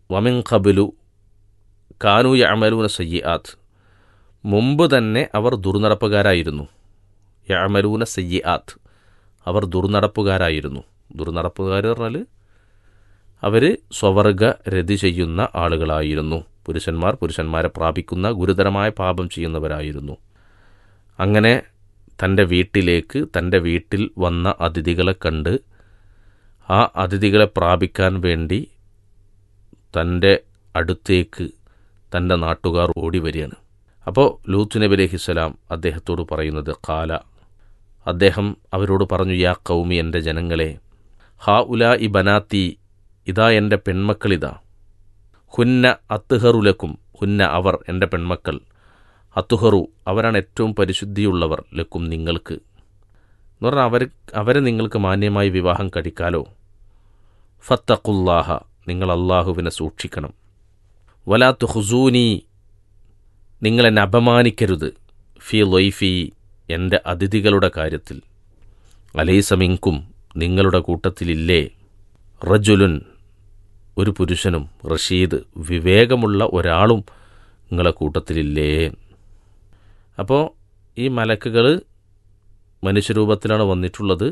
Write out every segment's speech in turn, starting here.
വമിൻ ഖബിലു കാനു യമലൂന സയ്യാത്ത് മുമ്പ് തന്നെ അവർ ദുർനടപ്പുകാരായിരുന്നു യമലൂന സയ്യാത്ത് അവർ ദുർനടപ്പുകാരായിരുന്നു ദുർനടപ്പുകാർ പറഞ്ഞാൽ അവർ സ്വവർഗ രതി ചെയ്യുന്ന ആളുകളായിരുന്നു പുരുഷന്മാർ പുരുഷന്മാരെ പ്രാപിക്കുന്ന ഗുരുതരമായ പാപം ചെയ്യുന്നവരായിരുന്നു അങ്ങനെ തൻ്റെ വീട്ടിലേക്ക് തൻ്റെ വീട്ടിൽ വന്ന അതിഥികളെ കണ്ട് ആ അതിഥികളെ പ്രാപിക്കാൻ വേണ്ടി തൻ്റെ അടുത്തേക്ക് തൻ്റെ നാട്ടുകാർ ഓടി വരികയാണ് അപ്പോൾ ലൂത്ത് നബി അലഹിസ്സലാം അദ്ദേഹത്തോട് പറയുന്നത് കാല അദ്ദേഹം അവരോട് പറഞ്ഞു യാ കൗമി എൻ്റെ ജനങ്ങളെ ഹാ ഉല ഇ ബനാത്തി ഇതാ എൻ്റെ പെൺമക്കളിതാ ഹുന്ന അത്തുഹറുലക്കും ഹുന്ന അവർ എൻ്റെ പെൺമക്കൾ അത്തുഹറു അവരാണ് ഏറ്റവും പരിശുദ്ധിയുള്ളവർ ലക്കും നിങ്ങൾക്ക് എന്ന് പറഞ്ഞാൽ അവർ അവരെ നിങ്ങൾക്ക് മാന്യമായി വിവാഹം കഴിക്കാലോ ഫത്തഖുല്ലാഹ നിങ്ങൾ അള്ളാഹുവിനെ സൂക്ഷിക്കണം വലാത്തു ഹുസൂനി നിങ്ങൾ എന്നെ അപമാനിക്കരുത് ഫി ലൊയ്ഫി എൻ്റെ അതിഥികളുടെ കാര്യത്തിൽ അലൈസമിങ്കും നിങ്ങളുടെ കൂട്ടത്തിലില്ലേ റജുലുൻ ഒരു പുരുഷനും റഷീദ് വിവേകമുള്ള ഒരാളും നിങ്ങളെ കൂട്ടത്തിലില്ലേ അപ്പോൾ ഈ മലക്കുകൾ മനുഷ്യരൂപത്തിലാണ് വന്നിട്ടുള്ളത്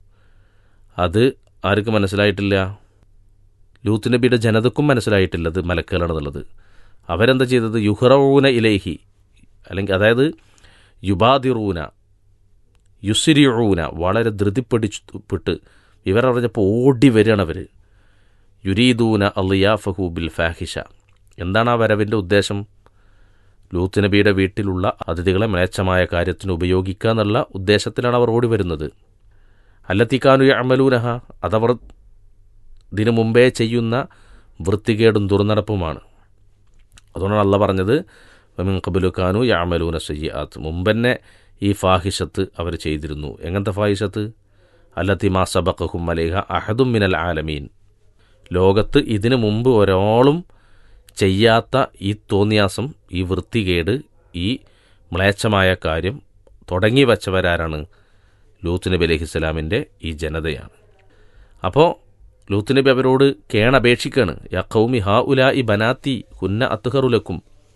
അത് ആർക്കും മനസ്സിലായിട്ടില്ല ലൂത്ത് നബിയുടെ ജനതക്കും മനസ്സിലായിട്ടില്ല അത് മലക്കുകളാണെന്നുള്ളത് അവരെന്താ ചെയ്തത് യുഹറൂന ഇലേഹി അല്ലെങ്കിൽ അതായത് യുബാദിറൂന യുസിരിയൂന വളരെ ധൃതിപ്പിടിപ്പെട്ട് ഇവരറിഞ്ഞപ്പോൾ ഓടി വരികയാണ് അവർ യുരീദൂന അലിയാഫഹു ബിൽ ഫാഹിഷ എന്താണ് ആ വരവിൻ്റെ ഉദ്ദേശം ലൂത്ത് നബിയുടെ വീട്ടിലുള്ള അതിഥികളെ മ്ലേച്ഛമായ കാര്യത്തിന് ഉപയോഗിക്കുക എന്നുള്ള ഉദ്ദേശത്തിലാണ് അവർ ഓടി വരുന്നത് അല്ലത്തിക്കാനു അമലൂനഹ അതവർ ഇതിനു മുമ്പേ ചെയ്യുന്ന വൃത്തികേടും ദുർനടപ്പുമാണ് അതുകൊണ്ടാണ് അല്ല പറഞ്ഞത് വമിൻ കബുലുക്കാനു യാമലൂന സയ്യാത്ത് മുമ്പന്നെ ഈ ഫാഹിഷത്ത് അവർ ചെയ്തിരുന്നു എങ്ങനത്തെ ഫാഹിഷത്ത് അല്ലത്തി മാ സബക്കഹും അലേഹ അഹദും മിനൽ ആലമീൻ ലോകത്ത് ഇതിനു മുമ്പ് ഒരാളും ചെയ്യാത്ത ഈ തോന്നിയാസം ഈ വൃത്തികേട് ഈ മ്ലേച്ഛമായ കാര്യം തുടങ്ങി വച്ചവരാരാണ് ലൂത്ത് നബി അലൈഹി സ്വലാമിൻ്റെ ഈ ജനതയാണ് അപ്പോൾ ലൂത്ത് നബി അവരോട് കേണപേക്ഷിക്കാണ് യാ കൗമി ഹാ ഉല ഇ ബനാത്തി ഹുന്ന അത്തുഹറുലക്കും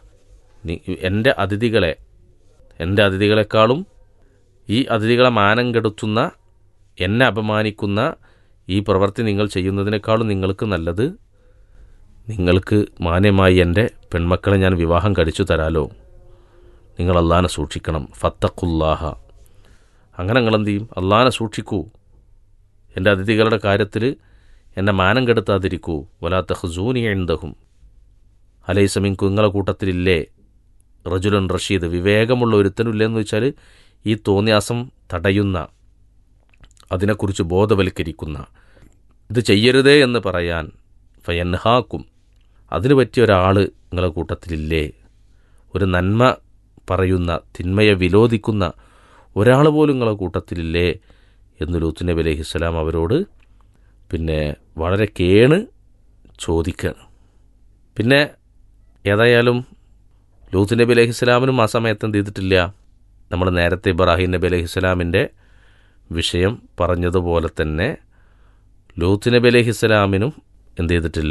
എൻ്റെ അതിഥികളെ എൻ്റെ അതിഥികളെക്കാളും ഈ അതിഥികളെ മാനം കെടുത്തുന്ന എന്നെ അപമാനിക്കുന്ന ഈ പ്രവൃത്തി നിങ്ങൾ ചെയ്യുന്നതിനേക്കാളും നിങ്ങൾക്ക് നല്ലത് നിങ്ങൾക്ക് മാന്യമായി എൻ്റെ പെൺമക്കളെ ഞാൻ വിവാഹം കഴിച്ചു തരാലോ നിങ്ങൾ അള്ളാനെ സൂക്ഷിക്കണം ഫത്തഖുല്ലാഹ അങ്ങനെ നിങ്ങൾ എന്ത് ചെയ്യും അള്ളാനെ സൂക്ഷിക്കൂ എൻ്റെ അതിഥികളുടെ കാര്യത്തിൽ എന്നെ മാനം കെടുത്താതിരിക്കൂ വലാത്ത ഹസൂനി എന്തഹും അലൈസമിൻ കുങ്ങളെ കൂട്ടത്തിലില്ലേ റജുലൻ റഷീദ് വിവേകമുള്ള ഒരുത്തനില്ലെന്ന് വെച്ചാൽ ഈ തോന്നിയാസം തടയുന്ന അതിനെക്കുറിച്ച് ബോധവൽക്കരിക്കുന്ന ഇത് ചെയ്യരുതേ എന്ന് പറയാൻ ഫയൻഹാക്കും അതിന് പറ്റിയ ഒരാൾ നിങ്ങളെ കൂട്ടത്തിലില്ലേ ഒരു നന്മ പറയുന്ന തിന്മയെ വിലോദിക്കുന്ന ഒരാൾ പോലും നിങ്ങളെ കൂട്ടത്തിലില്ലേ എന്ന് ലൂത്ത് നബി അലഹിസ്സലാം അവരോട് പിന്നെ വളരെ കേണ് ചോദിക്കുകയാണ് പിന്നെ ഏതായാലും ലൂത്ത് നബി അലഹിസ്സലാമിനും ആ സമയത്ത് എന്ത് ചെയ്തിട്ടില്ല നമ്മൾ നേരത്തെ ഇബ്രാഹിം നബി അലഹിസ്സലാമിൻ്റെ വിഷയം പറഞ്ഞതുപോലെ തന്നെ ലൂത്ത് നബി അലഹിസ്സലാമിനും എന്ത് ചെയ്തിട്ടില്ല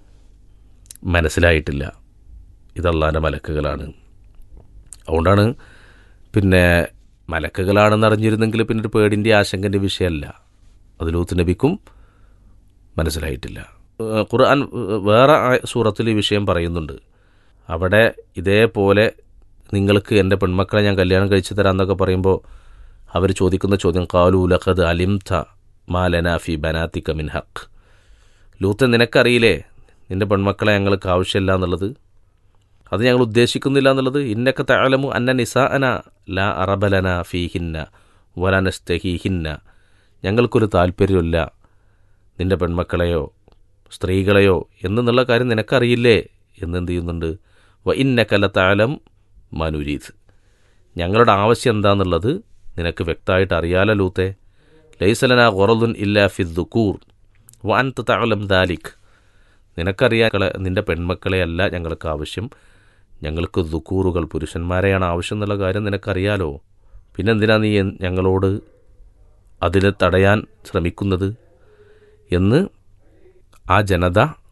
മനസ്സിലായിട്ടില്ല ഇതല്ലാൻ്റെ മലക്കുകളാണ് അതുകൊണ്ടാണ് പിന്നെ മലക്കുകളാണെന്ന് അറിഞ്ഞിരുന്നെങ്കിൽ പിന്നെ ഒരു പേടിൻ്റെ ആശങ്കൻ്റെ വിഷയമല്ല അത് ലൂത്ത് നബിക്കും മനസ്സിലായിട്ടില്ല ഖുർആൻ വേറെ സൂറത്തിൽ ഈ വിഷയം പറയുന്നുണ്ട് അവിടെ ഇതേപോലെ നിങ്ങൾക്ക് എൻ്റെ പെൺമക്കളെ ഞാൻ കല്യാണം കഴിച്ചു തരാം എന്നൊക്കെ പറയുമ്പോൾ അവർ ചോദിക്കുന്ന ചോദ്യം കാലു ലഖദ് അലിംത മാലന ഫി ബനാത്തിക മിൻ ഹക്ക് ലൂത്ത് നിനക്കറിയില്ലേ നിൻ്റെ പെൺമക്കളെ ഞങ്ങൾക്ക് ആവശ്യമില്ല എന്നുള്ളത് അത് ഞങ്ങൾ ഉദ്ദേശിക്കുന്നില്ല എന്നുള്ളത് ഇന്നക്ക തഴലമു അന്ന നിസാ അന ലാ അറബലന ഫീഹിന്ന വലനസ്തഹീഹിന്ന ഞങ്ങൾക്കൊരു താല്പര്യമില്ല നിൻ്റെ പെൺമക്കളെയോ സ്ത്രീകളെയോ എന്നുള്ള കാര്യം നിനക്കറിയില്ലേ എന്നെന്ത് ചെയ്യുന്നുണ്ട് വ ഇന്നക്കല താലം മനുരീത് ഞങ്ങളുടെ ആവശ്യം എന്താണെന്നുള്ളത് നിനക്ക് വ്യക്തമായിട്ട് അറിയാലോ ലൂത്തെ ലൈസലന ഖൊറലുൻ ഇല്ല ഫിദ് ദുക്കൂർ വ അൻ തലം ദാലിഖ് നിനക്കറിയാൻ നിൻ്റെ പെൺമക്കളെ അല്ല ഞങ്ങൾക്ക് ആവശ്യം ഞങ്ങൾക്ക് ദുക്കൂറുകൾ പുരുഷന്മാരെയാണ് ആവശ്യം എന്നുള്ള കാര്യം നിനക്കറിയാലോ പിന്നെന്തിനാ നീ ഞങ്ങളോട് അതിനെ തടയാൻ ശ്രമിക്കുന്നത് എന്ന് ആ ജനത